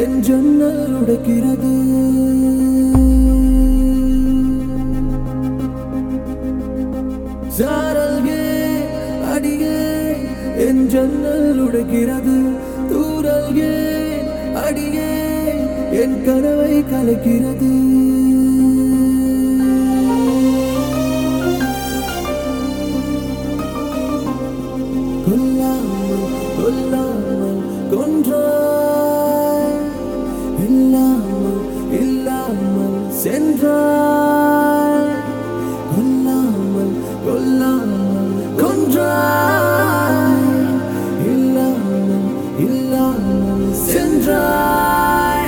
என் ஜன்னல் உடைக்கிறது சாரல்கே அடியே என் ஜன்னல் உடைக்கிறது தூரல்கே அடியே என் கனவை கலைக்கிறது கொல்லாமல் கொல்லாமல் கொன்றாய் இல்லாமல் இல்லாமல் சென்றாய் கொல்லாமல் கொல்லாமல் கொன்றாய் இல்லாமல் இல்லாமல் சென்றாய்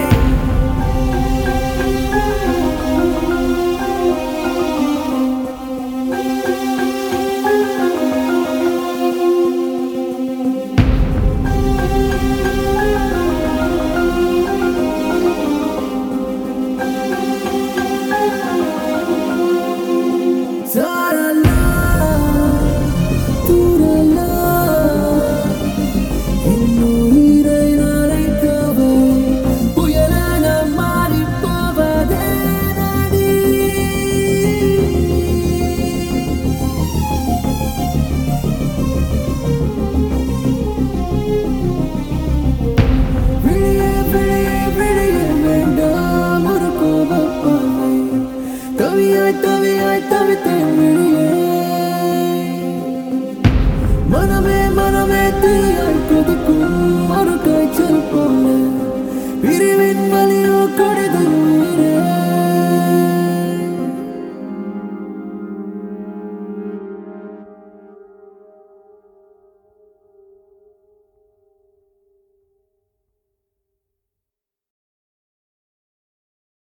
சாரலா தூரலா என் உயிரை நனைக்கவே புயலென மாறிப் போவதே நதி. விழியே விழியே விழியே வேண்டாம் ஒரு கோபப்பாவை தவியாய் தவியாய் தவித்தேன் விழியே மனமே மனமே தீயாய் கொதிக்கும் ஒரு காய்ச்சல் போல பிரிவின் வலியோ கடிதம்